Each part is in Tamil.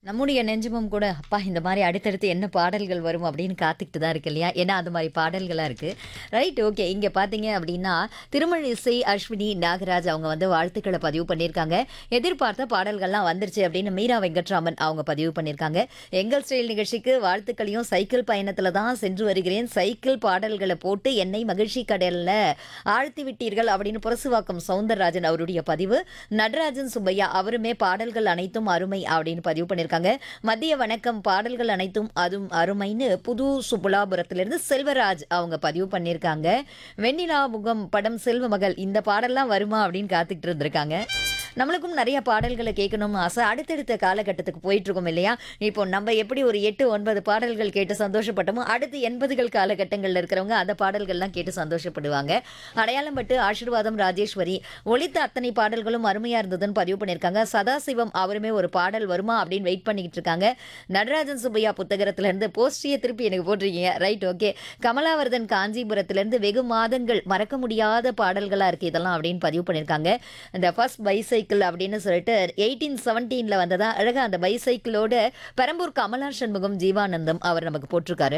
நம்முடைய நெஞ்சமும் கூட அப்பா இந்த மாதிரி அடுத்தடுத்து என்ன பாடல்கள் வரும் அப்படின்னு காத்துக்கிட்டு தான் இருக்கு இல்லையா ஏன்னா அது மாதிரி பாடல்களாக இருக்குது ரைட் ஓகே இங்கே பார்த்தீங்க அப்படின்னா திருமண இசை அஸ்வினி நாகராஜ் அவங்க வந்து வாழ்த்துக்களை பதிவு பண்ணியிருக்காங்க எதிர்பார்த்த பாடல்கள்லாம் வந்துருச்சு அப்படின்னு மீரா வெங்கட்ராமன் அவங்க பதிவு பண்ணியிருக்காங்க எங்கள் ஸ்டைல் நிகழ்ச்சிக்கு வாழ்த்துக்களையும் சைக்கிள் பயணத்தில் தான் சென்று வருகிறேன் சைக்கிள் பாடல்களை போட்டு என்னை மகிழ்ச்சி கடலில் ஆழ்த்தி விட்டீர்கள் அப்படின்னு புரசுவாக்கம் சவுந்தரராஜன் அவருடைய பதிவு நடராஜன் சுப்பையா அவருமே பாடல்கள் அனைத்தும் அருமை அப்படின்னு பதிவு பண்ணியிருக்காங்க மதிய வணக்கம் பாடல்கள் அனைத்தும் அதுவும் அருமைன்னு புது சுப்புலாபுரத்திலிருந்து செல்வராஜ் அவங்க பதிவு பண்ணியிருக்காங்க வெண்ணிலா முகம் படம் செல்வ மகள் இந்த பாடல்லாம் வருமா அப்படின்னு காத்துக்கிட்டு இருந்திருக்காங்க நம்மளுக்கும் நிறைய பாடல்களை கேட்கணும்னு ஆசை அடுத்தடுத்த காலகட்டத்துக்கு போயிட்டு இருக்கோம் இல்லையா இப்போ நம்ம எப்படி ஒரு எட்டு ஒன்பது பாடல்கள் கேட்டு சந்தோஷப்பட்டோமோ அடுத்து எண்பதுகள் காலகட்டங்களில் இருக்கிறவங்க அந்த பாடல்கள்லாம் கேட்டு சந்தோஷப்படுவாங்க அடையாளம் பட்டு ஆசீர்வாதம் ராஜேஸ்வரி ஒலித்த அத்தனை பாடல்களும் அருமையா இருந்ததுன்னு பதிவு பண்ணியிருக்காங்க சதாசிவம் அவருமே ஒரு பாடல் வருமா அப்படின்னு வெயிட் பண்ணிக்கிட்டு இருக்காங்க நடராஜன் சுப்பையா புத்தகத்துல இருந்து போஸ்டியை திருப்பி எனக்கு போட்டிருக்கீங்க ரைட் ஓகே கமலாவர்தன் காஞ்சிபுரத்துல இருந்து வெகு மாதங்கள் மறக்க முடியாத பாடல்களா இருக்கு இதெல்லாம் அப்படின்னு பதிவு பண்ணியிருக்காங்க இந்த ஃபர்ஸ்ட் பைசைக்கிள் அப்படின்னு சொல்லிட்டு எயிட்டீன் செவன்டீன்ல வந்ததா அழகா அந்த பைசைக்கிளோட பெரம்பூர் கமலா சண்முகம் ஜீவானந்தம் அவர் நமக்கு போட்டிருக்காரு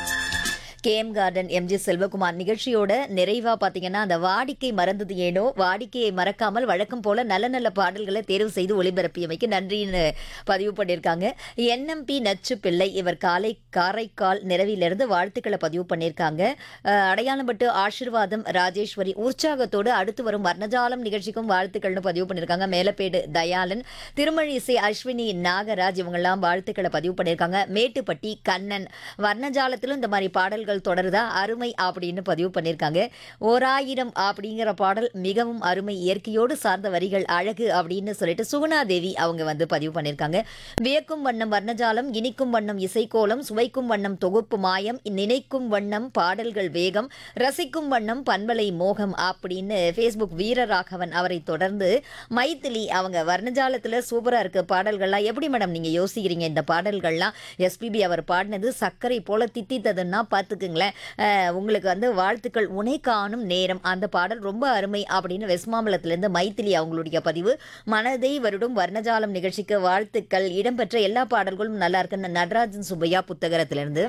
கேஎம் கார்டன் எம்ஜி செல்வகுமார் நிகழ்ச்சியோட நிறைவா பாத்தீங்கன்னா அந்த வாடிக்கை மறந்தது ஏனோ வாடிக்கையை மறக்காமல் வழக்கம் போல நல்ல நல்ல பாடல்களை தேர்வு செய்து ஒளிபரப்பியமைக்கு நன்றின்னு பதிவு பண்ணியிருக்காங்க என்எம்பி நச்சு பிள்ளை இவர் காலை காரைக்கால் நிறவிலிருந்து வாழ்த்துக்களை பதிவு பண்ணியிருக்காங்க அஹ், அடையாளம் பட்டு ஆசீர்வாதம் ராஜேஸ்வரி உற்சாகத்தோடு அடுத்து வரும் வர்ணஜாலம் நிகழ்ச்சிக்கும் வாழ்த்துக்கள்னு பதிவு பண்ணியிருக்காங்க மேலப்பேடு தயாளன் திருமழிசை அஸ்வினி நாகராஜ் இவங்கெல்லாம் வாழ்த்துக்களை பதிவு பண்ணியிருக்காங்க மேட்டுப்பட்டி கண்ணன் வர்ணஜாலத்திலும் இந்த மாதிரி பாடல்கள் தொடருதா அருமை அப்படின்னு பதிவு பண்ணியிருக்காங்க ஓராயிரம் அப்படிங்கிற பாடல் மிகவும் அருமை இயற்கையோடு சார்ந்த வரிகள் அழகு அப்படின்னு சொல்லிட்டு சுகுணா தேவி அவங்க வந்து பதிவு பண்ணியிருக்காங்க வியக்கும் வண்ணம் வர்ணஜாலம் இனிக்கும் வண்ணம் இசைக்கோலம் சுவைக்கும் வண்ணம் தொகுப்பு மாயம் நினைக்கும் வண்ணம் பாடல்கள் வேகம் ரசிக்கும் வண்ணம் பண்பலை மோகம் அப்படின்னு ஃபேஸ்புக் வீரராகவன் அவரை தொடர்ந்து மைத்திலி அவங்க வர்ணஜாலத்தில் சூப்பராக இருக்கு பாடல்கள்லாம் எப்படி மேடம் நீங்கள் யோசிக்கிறீங்க இந்த பாடல்கள்லாம் எஸ்பிபி அவர் பாடினது சர்க்கரை போல தித்தித்ததுன்னா பார்த்துக்குங்களேன் அஹ், உங்களுக்கு வந்து வாழ்த்துக்கள் உனை காணும் நேரம் அந்த பாடல் ரொம்ப அருமை அப்படின்னு வெஸ்மாம்பலத்திலேருந்து மைத்திலி அவங்களுடைய பதிவு மனதை வருடும் வர்ணஜாலம் நிகழ்ச்சிக்கு வாழ்த்துக்கள் இடம்பெற்ற எல்லா பாடல்களும் நல்லா இருக்குன்னு நடராஜன் சுப்பையா புத்தகத்திலிருந்து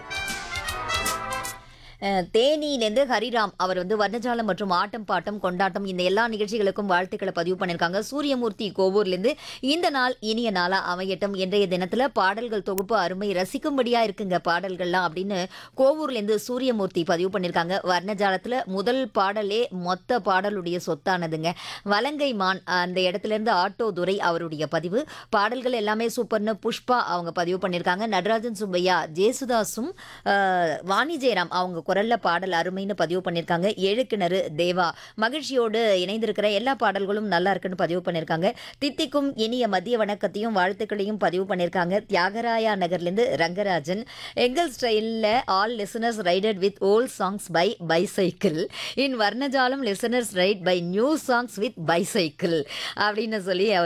அஹ், தேனியிலேருந்து ஹரிராம் அவர் வந்து வர்ணஜாலம் மற்றும் ஆட்டம் பாட்டம் கொண்டாட்டம் இந்த எல்லா நிகழ்ச்சிகளுக்கும் வாழ்த்துக்களை பதிவு பண்ணியிருக்காங்க சூரியமூர்த்தி கோவூர்லேருந்து இந்த நாள் இனிய நாளா அமையட்டும் இன்றைய தினத்தில் பாடல்கள் தொகுப்பு அருமை ரசிக்கும்படியா இருக்குங்க பாடல்கள்லாம் அப்படின்னு கோவூர்லேருந்து சூரியமூர்த்தி பதிவு பண்ணியிருக்காங்க வர்ணஜாலத்தில் முதல் பாடலே மொத்த பாடலுடைய சொத்தானதுங்க வலங்கை மான் அந்த இடத்துல இருந்து ஆட்டோ துரை அவருடைய பதிவு பாடல்கள் எல்லாமே சூப்பர்னு புஷ்பா அவங்க பதிவு பண்ணியிருக்காங்க நடராஜன் சுப்பையா ஜேசுதாஸும் அஹ், வாணி ஜெயராம் அவங்க குரல்ல பாடல் அருமைன்னு பதிவு பண்ணியிருக்காங்க ஏழுக்கிணறு தேவா மகிழ்ச்சியோடு இணைந்திருக்கிற எல்லா பாடல்களும் நல்லா இருக்குன்னு பதிவு பண்ணியிருக்காங்க தித்திக்கும் இனிய மதிய வணக்கத்தையும் வாழ்த்துக்களையும் பதிவு பண்ணியிருக்காங்க தியாகராயா நகர்லேருந்து ரங்கராஜன் எங்கள் ஸ்டைலில் all listeners rided with old songs by bicycle in வர்ணஜாலம் listeners ride by new songs with bicycle அப்படின்னு சொல்லி அவர்